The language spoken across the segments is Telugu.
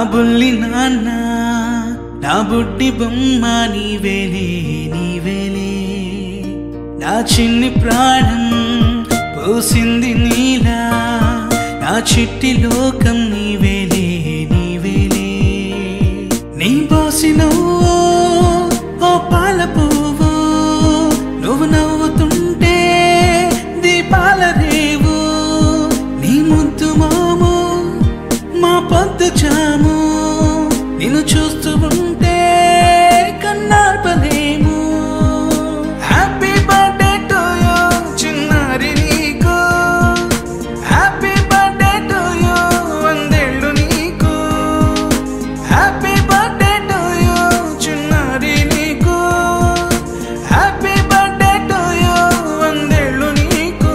బుల్లి నాన్న నా బుడ్డి బొమ్మ నీవేలే నీవేలే నా చిన్ని ప్రాణం పోసింది నీలా నా చిట్టి లోకం నీవేలే నీవేలే నీ పోసిన ఓ పాల పువ్వు నువ్వు నవ్వుతుంటే దీపాల రేవు నీ ముద్దు మోము మా పొద్దు చాము నిన్ను చూస్తూ ఉంటే కన్నార్పలేము హ్యాపీ బర్త్డే టు యూ చిన్నారి నీకు హ్యాపీ బర్త్డే టు యూ వందేళ్ళు నీకు హ్యాపీ బర్త్డే టు యూ చిన్నారి నీకు హ్యాపీ బర్త్డే టు యూ వందేళ్ళు నీకు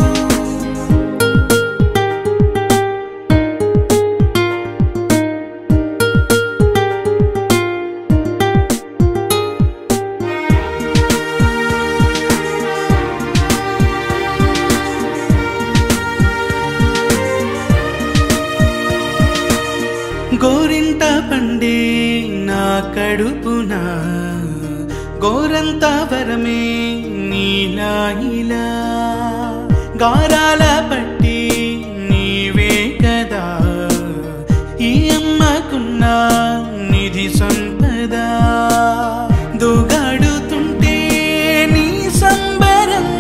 గోరింట పండే నా కడుపున గోరంత వరమే నీలా ఇలా గారాల పట్టి నీవే కదా ఈ అమ్మకున్న నిధి సంపద దూగాడుతుంటే నీ సంబరం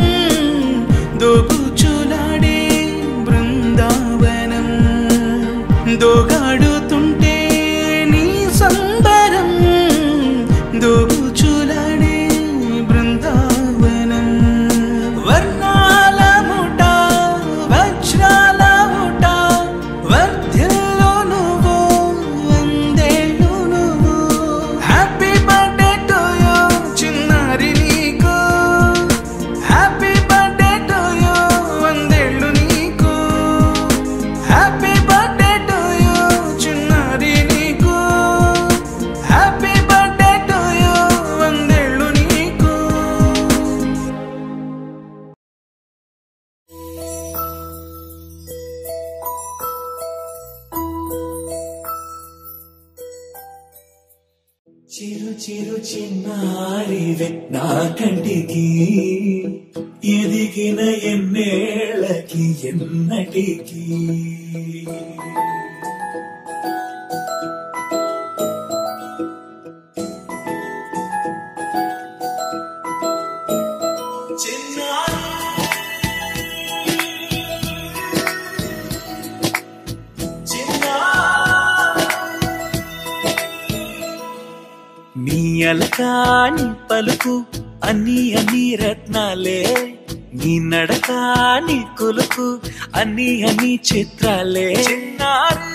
దోబుచులాడే బృందావనం దోగాడుతుంటే నీ సంబరం దోబుచులాడే బృందావనం వర్ణాల ముఠ వజ్రాల ముఠ వర్ధిల్లు నువ్వు వందేళ్ళు నువ్వు హ్యాపీ బర్త్డే టు యూ చిన్నారి నీకు హ్యాపీ బర్త్డే టు యూ వందేళ్ళు నీకు హ్యాపీ బర్త్డే టు యూ చిన్నారి నీకు హ్యాపీ బర్త్డే టు యూ వందేళ్ళు నీకు చిరు చిరు చిన్నారివే నా కంటికి ఎదిగిన ఎన్నేళ్ళకి ఎన్నటికి చిన్నారి నీ అలకాని పలుకు అన్ని అన్ని రత్నాలే నీ నడకాని కొలుకు అన్ని అన్ని చిత్రాలే చిన్నారి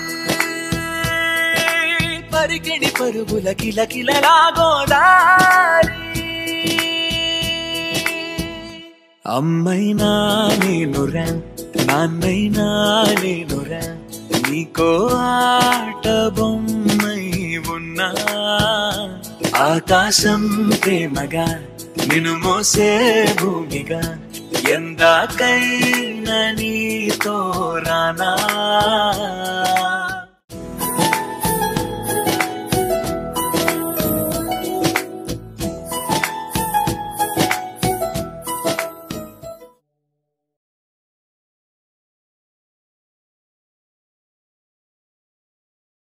పరికిణి పరుగుల కిల కిలలాగోదారి అమ్మైనా నేనురా నాన్నైనా నేనురా నీకో ఆట బొమ్మై ఉన్నా ఆకాశం ప్రేమగా నిన్ను మోసే భూమిగా ఎందాకైనా నీతో రానా